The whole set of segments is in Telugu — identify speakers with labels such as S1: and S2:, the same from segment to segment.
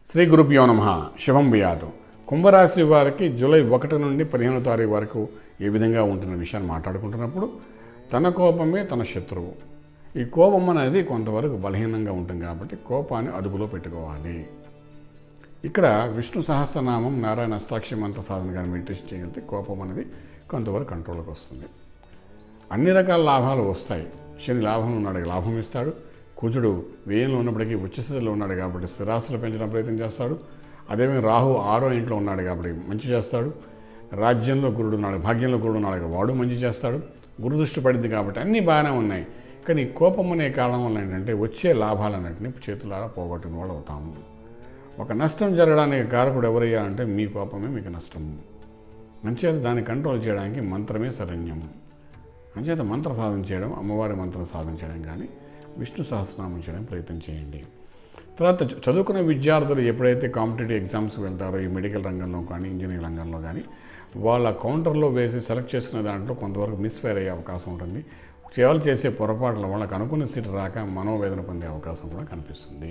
S1: శ్రీ గురుభ్యో నమ శుభం వ్యాధం కుంభరాశి వారికి జూలై ఒకటి నుండి పదిహేనో తారీఖు వరకు ఏ విధంగా ఉంటున్న విషయాన్ని మాట్లాడుకుంటున్నప్పుడు తన కోపమే తన శత్రువు ఈ కోపం అనేది కొంతవరకు బలహీనంగా ఉంటుంది కాబట్టి కోపాన్ని అదుపులో పెట్టుకోవాలి ఇక్కడ విష్ణు సహస్రనామం నారాయణ అష్టాక్షి మంత్ర సాధన కానీ మెడిటేషన్ చేయగలిగితే కోపం అనేది కొంతవరకు కంట్రోల్కి వస్తుంది అన్ని రకాల లాభాలు వస్తాయి శని లాభంలో ఉన్నాడు లాభం ఇస్తాడు కుజుడు వ్యయంలో ఉన్నప్పటికీ ఉచ్చస్థితిలో ఉన్నాడు కాబట్టి స్థిరాస్తులు పెంచడం ప్రయత్నం చేస్తాడు అదేవిధంగా రాహు ఆరో ఇంట్లో ఉన్నాడు కాబట్టి మంచి చేస్తాడు రాజ్యంలో గురుడు ఉన్నాడు భాగ్యంలో గురుడు ఉన్నాడు కాబట్టి వాడు మంచి చేస్తాడు గురు దృష్టి పడింది కాబట్టి అన్నీ బాగానే ఉన్నాయి కానీ ఈ కోపం అనే కారణం వల్ల ఏంటంటే వచ్చే లాభాలన్నింటినీ చేతులారా పోగొట్టిన వాళ్ళు అవుతాము ఒక నష్టం జరగడానికి కారకుడు ఎవరయ్యా అంటే మీ కోపమే మీకు నష్టం అంచేత దాన్ని కంట్రోల్ చేయడానికి మంత్రమే శరణ్యం అంచేత మంత్ర సాధన చేయడం అమ్మవారి మంత్రం సాధన చేయడం కానీ విష్ణు సహస్రనామం చేయడం ప్రయత్నం చేయండి తర్వాత చ- చదువుకున్న విద్యార్థులు ఎప్పుడైతే కాంపిటేటివ్ ఎగ్జామ్స్ వెళ్తారో ఈ మెడికల్ రంగంలో కానీ ఇంజనీరింగ్ రంగంలో కానీ వాళ్ళ కౌంటర్లో వేసి సెలెక్ట్ చేసుకునే దాంట్లో కొంతవరకు మిస్ఫైర్ అయ్యే అవకాశం ఉంటుంది చేయాలి చేసే పొరపాట్ల వాళ్ళకి అనుకున్న సీట్ రాక మనోవేదన పొందే అవకాశం కూడా కనిపిస్తుంది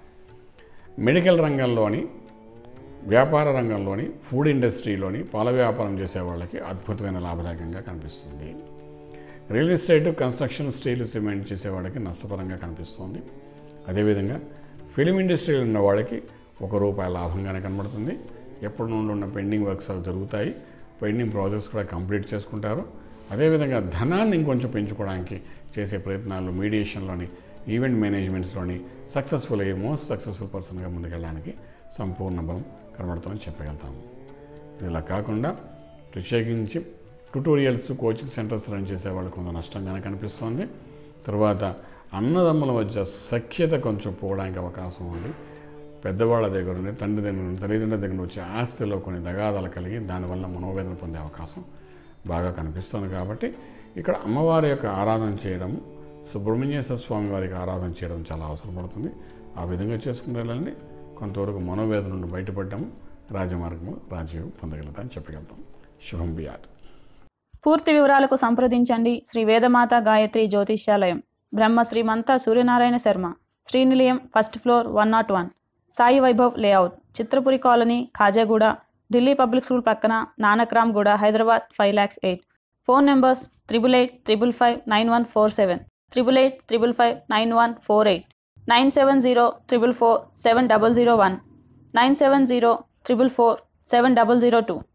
S1: మెడికల్ రంగంలోని వ్యాపార రంగంలోని ఫుడ్ ఇండస్ట్రీలోని పాల వ్యాపారం చేసే వాళ్ళకి అద్భుతమైన లాభదాయకంగా కనిపిస్తుంది real estate construction steel cement చేసే వాళ్ళకి నష్టపరంగా కనిపిస్తుంది అదేవిధంగా ఫిలిం ఇండస్ట్రీలో ఉన్న వాళ్ళకి ఒక రూపాయి లాభంగానే కనబడుతుంది ఎప్పటి నుండి ఉన్న పెండింగ్ వర్క్స్ అవి జరుగుతాయి పెండింగ్ ప్రాజెక్ట్స్ కూడా కంప్లీట్ చేసుకుంటారు అదేవిధంగా ధనాన్ని ఇంకొంచెం పెంచుకోవడానికి చేసే ప్రయత్నాలు మీడియేషన్లోని ఈవెంట్ మేనేజ్మెంట్స్లోని సక్సెస్ఫుల్ అయ్యి మోస్ట్ సక్సెస్ఫుల్ పర్సన్గా ముందుకెళ్ళడానికి సంపూర్ణ బలం కనబడుతుందని చెప్పగలుగుతాము ఇది ఇలా కాకుండా ప్రత్యేకించి ట్యుటోరియల్స్ కోచింగ్ సెంటర్స్ రన్ చేసే వాళ్ళకి కొంత నష్టంగానే కనిపిస్తోంది తర్వాత అన్నదమ్ముల మధ్య సఖ్యత కొంచెం పోవడానికి అవకాశం ఉంది పెద్దవాళ్ళ దగ్గర నుండి తండ్రి దగ్గర నుండి తల్లిదండ్రుల దగ్గర నుండి వచ్చే ఆస్తిలో కొన్ని దగాదాలు కలిగి దానివల్ల మనోవేదన పొందే అవకాశం బాగా కనిపిస్తుంది కాబట్టి ఇక్కడ అమ్మవారి యొక్క ఆరాధన చేయడం సుబ్రహ్మణ్యేశ్వర స్వామి వారికి ఆరాధన చేయడం చాలా అవసరం పడుతుంది ఆ విధంగా చేసుకుని వెళ్ళండి కొంతవరకు మనోవేదన నుండి బయటపడ్డాము రాజమార్గంలో రాజయోగం పొందగలుగుతామని చెప్పగలుగుతాం శుభం బియాట్
S2: పూర్తి వివరాలకు సంప్రదించండి Shri Vedamata Gayatri Jyotishyalayam Brahma Srimanta Suryanarayana Sharma Srinilayam first floor one nought one Sai Vaibhav layout Chitrapuri colony Khajaguda Delhi public school పక్కన Nanakramguda Hyderabad five lakhs eight phone numbers triple eight triple five nine one four seven triple eight triple five nine one four eight nine seven zero triple four seven double zero one nine seven zero triple four seven double zero two